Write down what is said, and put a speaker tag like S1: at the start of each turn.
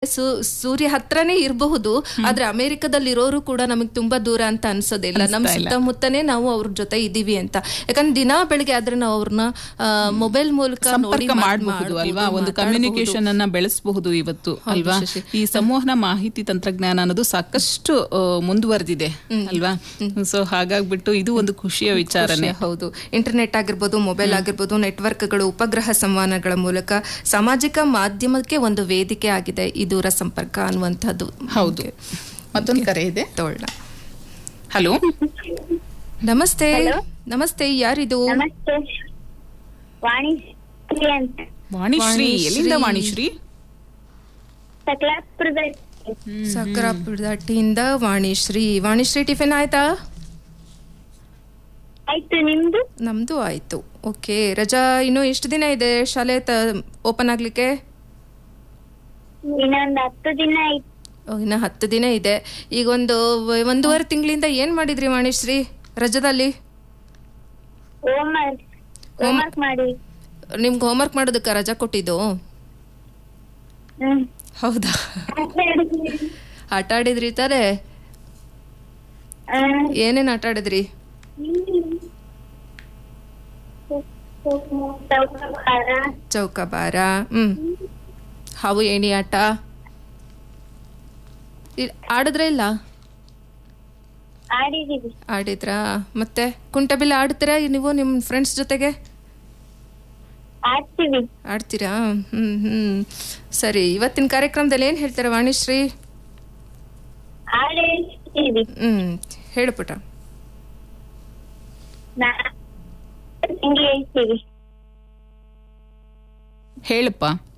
S1: ಸು- ಸೂರ್ಯ ಹತ್ರನೇ ಇರಬಹುದು ಆದ್ರೆ ಅಮೆರಿಕದಲ್ಲಿ ಇರೋರು ಕೂಡ ನಮಗೆ ತುಂಬಾ ದೂರ ಅಂತ ಅನ್ಸೋದಿಲ್ಲ ನಮ್ಮ ಸುತ್ತಮುತ್ತನೇ ನಾವು ಅವ್ರ ಜೊತೆ ಇದೀವಿ ಅಂತ ಯಾಕಂದ್ರೆ ದಿನಾ ಬೆಳಿಗ್ಗೆ ಆದ್ರೆ ನಾವು ಅವ್ರನ್ನ ಮೊಬೈಲ್ ಮೂಲಕ ನೋಡಿ
S2: ಸಂಪರ್ಕ
S1: ಮಾತ್-
S2: ಮಾಡಬಹುದು ಅಲ್ವಾ ಒಂದು
S1: ಮಾತಾಡ್ಬಹುದು.
S2: ಕಮ್ಯುನಿಕೇಶನ್ ಅನ್ನ ಬೆಳೆಸಬಹುದು ಇವತ್ತು ಅಲ್ವಾ ಈ ಸಂವಹನ ಮಾಹಿತಿ ತಂತ್ರಜ್ಞಾನ ಅನ್ನೋದು ಸಾಕಷ್ಟು ಆ, ಮುಂದುವರೆದಿದೆ ಅಲ್ವಾ ಸೊ ಹಾಗಾಗ್ಬಿಟ್ಟು ಇದು ಒಂದು ಖುಷಿಯ ವಿಚಾರನೆ
S1: ಹೌದು ಇಂಟರ್ನೆಟ್ ಆಗಿರ್ಬೋದು ಮೊಬೈಲ್ ಆಗಿರ್ಬೋದು ನೆಟ್ವರ್ಕ್ಗಳು ಉಪಗ್ರಹ ಸಂವಹನಗಳ ಮೂಲಕ ಸಾಮಾಜಿಕ ಮಾಧ್ಯಮಕ್ಕೆ ಒಂದು ವೇದಿಕೆ ಆಗಿದೆ ಈ ದೂರ ಸಂಪರ್ಕ ಅನ್ನುವಂಥದ್ದು
S2: ಹೌದು ಮತ್ತೊಂದು ಕರೆ ಇದೆ
S1: ತೋಳ
S2: ಹಲೋ
S1: ನಮಸ್ತೆ ನಮಸ್ತೆ ಯಾರಿದು
S3: ನಮಸ್ತೆ ವಾಣಿ ಅಂತ
S2: ವಾಣಿಶ್ರೀ ಎಲ್ಲಿಂದ ವಾಣಿಶ್ರೀ
S3: ಸಕಲಾಪುರದ
S1: ಸಕ್ರಾಪುರದ ಟಿಯಿಂದ ವಾಣಿಶ್ರೀ ವಾಣಿಶ್ರೀ ಟಿಫಿನ್ ಆಯ್ತಾ
S3: ಆಯ್ತು ನಿಮ್ದು
S1: ನಮ್ದು ಆಯ್ತು ಓಕೆ ರಜಾ ಇನ್ನು ಎಷ್ಟು ದಿನ ಇದೆ ಶಾಲೆ ಓಪನ್ ಆಗ್ಲಿಕ್ಕೆ
S3: ಇನ್ನೊಂದು ಹತ್ತು ದಿನ ಆಯ್ತು
S1: ಓ, ಇನ್ನ ಹತ್ತು ದಿನ ಇದೆ ಈಗ ಒಂದು ವ- ಒಂದೂವರೆ ತಿಂಗಳಿಂದ ಏನ್ ಮಾಡಿದ್ರಿ ವಾಣಿಶ್ರೀ ರಜದಲ್ಲಿ
S3: ಹೋಮ್ವರ್ಕ್ ಹೋಮ್ವರ್ಕ್ ಮಾಡಿ
S1: ನಿಮ್ಗೆ ಹೋಮ್ವರ್ಕ್ ಮಾಡೋದಕ್ಕೆ ರಜಾ ಕೊಟ್ಟಿದ್ದು
S3: ಹ್ಮ್
S1: ಹೌದಾ ಆಟ ಆಡಿದ್ರಿ ತಾನೇ
S3: ಆ,
S1: ಏನೇನ್ ಆಟ ಆಡಿದ್ರಿ
S3: ಚೌಕಾಬಾರ,
S1: ಚೌಕಾಬಾರ ಹ್ಮ್ ಹಾವು ಏಣಿ ಆಟ ಇ- ಆಡಿದ್ರಾ ಇಲ್ಲ
S3: ಆಡಿದೀವಿ
S1: ಆಡಿದ್ರಾ ಮತ್ತೆ ಕುಂಟಬಿಲ್ಲ ಆಡ್ತೀರಾ ನೀವು ನಿಮ್ಮ ಫ್ರೆಂಡ್ಸ್ ಜೊತೆಗೆ
S3: ಆಡ್ತೀವಿ
S1: ಆಡ್ತೀರಾ ಹ್ಮ್ ಹ್ಮ್ ಸರಿ ಇವತ್ತಿನ ಕಾರ್ಯಕ್ರಮದಲ್ಲಿ ಏನ್ ಹೇಳ್ತೀರಾ ವಾಣಿಶ್ರೀ
S3: ಹಾಡು ಹೇಳ್ತೀವಿ
S1: ಹ್ಮ್ ಹೇಳು ಪುಟ
S3: ನಾ- ಹಿಂಗೆ ಹೇಳ್ತೀವಿ
S2: ಹೇಳಪ್ಪ